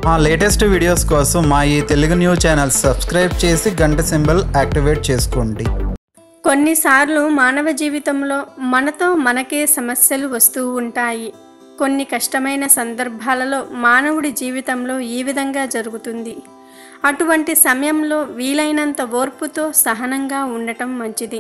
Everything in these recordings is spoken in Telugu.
మా లేటెస్ట్ వీడియోస్ కోసం మా ఈ తెలుగు న్యూస్ ఛానల్ సబ్స్క్రైబ్ చేసి గంట సింబల్ యాక్టివేట్ చేసుకోండి కొన్నిసార్లు మానవ జీవితంలో మనతో మనకే సమస్యలు వస్తూ ఉంటాయి కొన్ని కష్టమైన సందర్భాలలో మానవుడి జీవితంలో ఈ విధంగా జరుగుతుంది అటువంటి సమయంలో వీలైనంత ఓర్పుతో సహనంగా ఉండటం మంచిది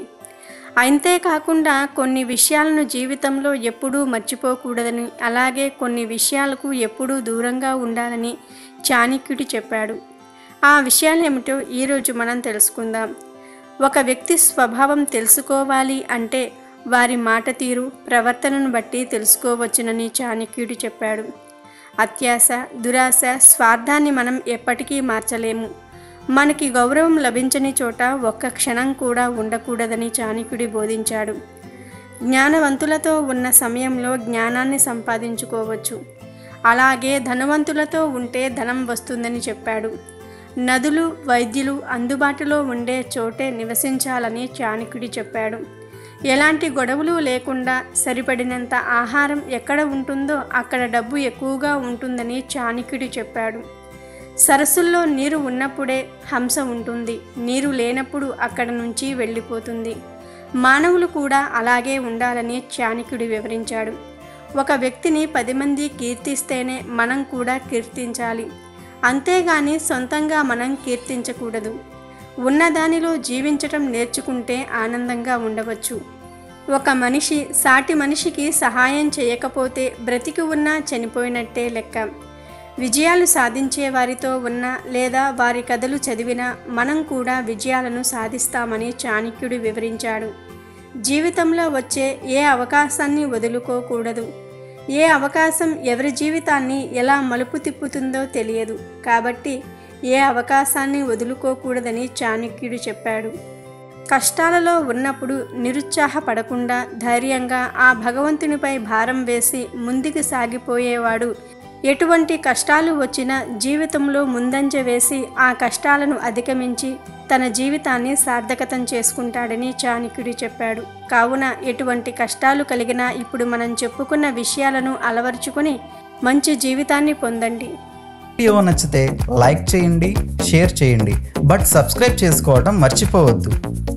అంతేకాకుండా కొన్ని విషయాలను జీవితంలో ఎప్పుడూ మర్చిపోకూడదని అలాగే కొన్ని విషయాలకు ఎప్పుడూ దూరంగా ఉండాలని చాణక్యుడు చెప్పాడు ఆ విషయాలు ఏమిటో ఈరోజు మనం తెలుసుకుందాం ఒక వ్యక్తి స్వభావం తెలుసుకోవాలి అంటే వారి మాట తీరు ప్రవర్తనను బట్టి తెలుసుకోవచ్చునని చాణక్యుడు చెప్పాడు అత్యాశ దురాశ స్వార్థాన్ని మనం ఎప్పటికీ మార్చలేము మనకి గౌరవం లభించని చోట ఒక్క క్షణం కూడా ఉండకూడదని చాణక్యుడి బోధించాడు జ్ఞానవంతులతో ఉన్న సమయంలో జ్ఞానాన్ని సంపాదించుకోవచ్చు అలాగే ధనవంతులతో ఉంటే ధనం వస్తుందని చెప్పాడు నదులు వైద్యులు అందుబాటులో ఉండే చోటే నివసించాలని చాణక్యుడి చెప్పాడు ఎలాంటి గొడవలు లేకుండా సరిపడినంత ఆహారం ఎక్కడ ఉంటుందో అక్కడ డబ్బు ఎక్కువగా ఉంటుందని చాణక్యుడు చెప్పాడు సరస్సుల్లో నీరు ఉన్నప్పుడే హంస ఉంటుంది నీరు లేనప్పుడు అక్కడ నుంచి వెళ్ళిపోతుంది మానవులు కూడా అలాగే ఉండాలని చాణక్యుడు వివరించాడు ఒక వ్యక్తిని పది మంది కీర్తిస్తేనే మనం కూడా కీర్తించాలి అంతేగాని సొంతంగా మనం కీర్తించకూడదు ఉన్నదానిలో జీవించటం నేర్చుకుంటే ఆనందంగా ఉండవచ్చు ఒక మనిషి సాటి మనిషికి సహాయం చేయకపోతే బ్రతికి ఉన్నా చనిపోయినట్టే లెక్క విజయాలు సాధించే వారితో ఉన్న లేదా వారి కథలు చదివినా మనం కూడా విజయాలను సాధిస్తామని చాణక్యుడు వివరించాడు జీవితంలో వచ్చే ఏ అవకాశాన్ని వదులుకోకూడదు ఏ అవకాశం ఎవరి జీవితాన్ని ఎలా మలుపు తిప్పుతుందో తెలియదు కాబట్టి ఏ అవకాశాన్ని వదులుకోకూడదని చాణక్యుడు చెప్పాడు కష్టాలలో ఉన్నప్పుడు నిరుత్సాహపడకుండా ధైర్యంగా ఆ భగవంతునిపై భారం వేసి ముందుకు సాగిపోయేవాడు ఎటువంటి కష్టాలు వచ్చినా జీవితంలో ముందంజ వేసి ఆ కష్టాలను అధిగమించి తన జీవితాన్ని సార్థకతం చేసుకుంటాడని చాణక్యుడు చెప్పాడు కావున ఎటువంటి కష్టాలు కలిగినా ఇప్పుడు మనం చెప్పుకున్న విషయాలను అలవర్చుకొని మంచి జీవితాన్ని పొందండి వీడియో నచ్చితే లైక్ చేయండి షేర్ చేయండి బట్ సబ్స్క్రైబ్ చేసుకోవడం మర్చిపోవద్దు